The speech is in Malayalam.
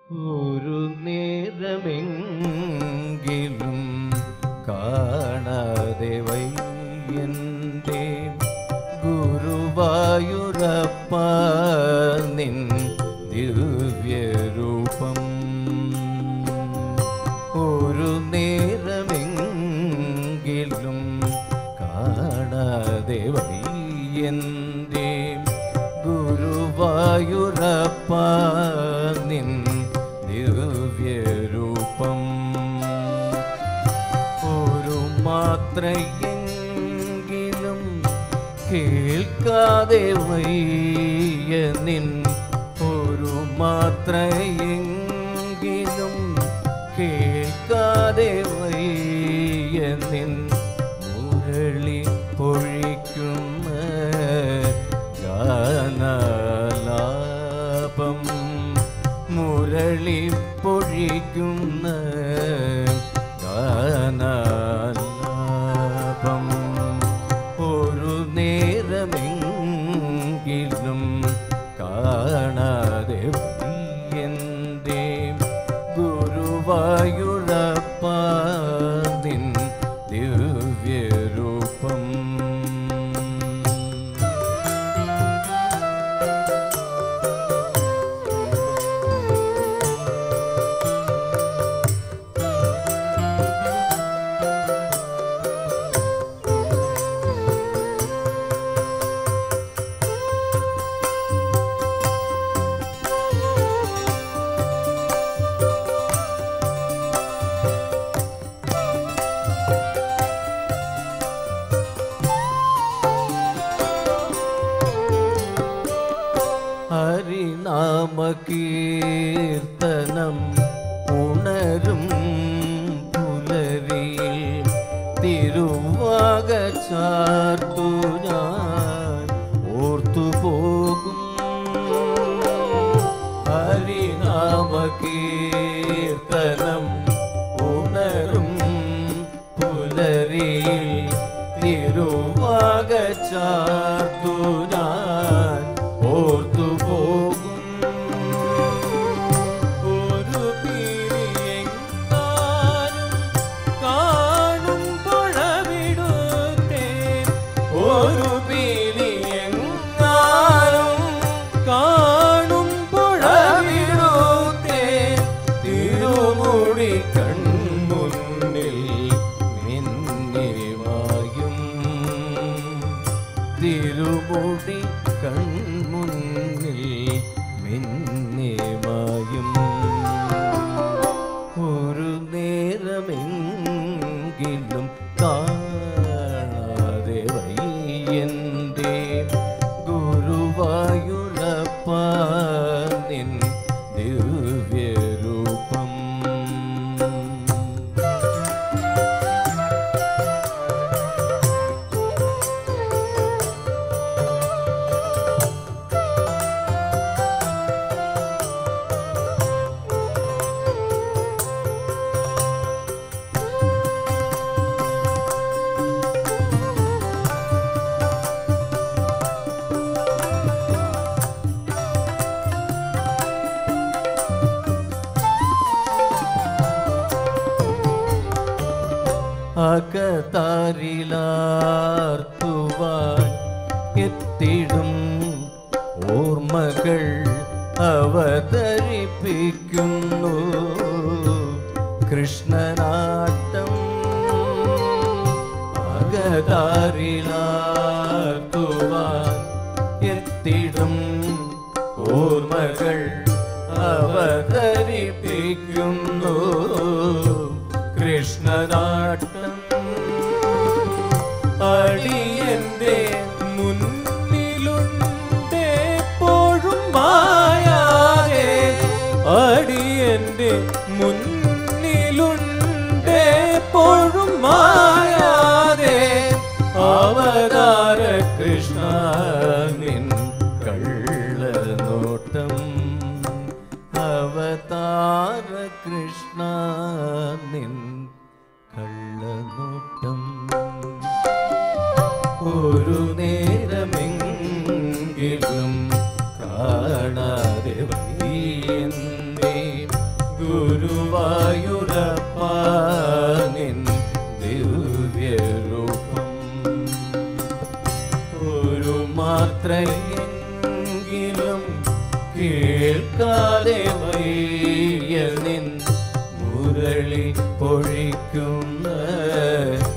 ഒരു നേരമെങ്കിലും കാണാതെ വയ്യൻ്റെ ഗുരുവായൂരപ്പ നിൻ ദിവ്യരൂപം ഒരു നേരമെങ്കിലും കാണാതെ വയ്യൻ്റെ ഗുരുവായൂരപ്പ നിൻ ദിവ്യരൂപം ഒരു മാത്രയെങ്കിലും കേൾക്കാതെ വയ്യ നിൻ ഒരു മാത്രയെങ്കിലും കേൾക്കാതെ വയ്യ നിൻ മുരളി പൊഴിക്കുന്ന ഗാനലാപം മുരളി പൊഴിക്കുന്ന ഗാനലാപം ഒരു നേരമെങ്കിലും കാണാതെ എൻ്റെ ഗുരുവായൂരപ്പ നിൻ ദിവ്യരൂപം ഹരിനാമകീർത്തനം ഉണരും പുലരിയിൽ തിരുവാക ചാർത്തു ഞാൻ ഓർത്തുപോകും ഹരിനാമകീർത്തനം ഉണരും പുലരിയിൽ തിരുവാക ചാർത്തു ഞാൻ ഓർത്തുപോകും ഒരു പിരിയെങ്ങാനും കാണുമ്പോഴവിടുത്തെ ഒരു പിരിയെങ്ങാനും കാണുമ്പോഴവിടുത്തെ തിരുമുടി കൺമുന്നിൽ മിന്നിമായും തിരുമുടി കൺമുന്നിൽ മിന്നിമായും ഒരു നേരമെങ്കിലും കാണാതെ വയ്യൻ്റെ ഗുരുവായൂരപ്പ നിൻ ദിവ്യരൂപം അകതാരിലാർത്തുവാൻ എത്തിടും ഓർമ്മകൾ അവതരിപ്പിക്കുന്നു കൃഷ്ണനാട്ടം അകതാരിലാർത്തുവാൻ എത്തിടും ഓർമ്മകൾ അവതരിപ്പിക്കുന്നു കൃഷ്ണനാട്ടം അടിയന്റെ മുന്നിലുണ്ടെപ്പോഴും മായാതെ അടിയന്റെ മുന്നിലുണ്ടെപ്പോഴും മായാതെ അവതാര കൃഷ്ണ നിൻ കള്ളനോട്ടം അവതാര കൃഷ്ണ നിൻ കള്ളനോട്ടം ഒരു നേരമെങ്കിലും കാണാതെ വയ്യന്തേ ഗുരുവായൂരപ്പ നിൻ ദിവ്യരൂപം ഒരു മാത്രയെങ്കിലും കേൾക്കാതെ വയ്യ നിൻ മുരളി പൊഴിക്കുന്ന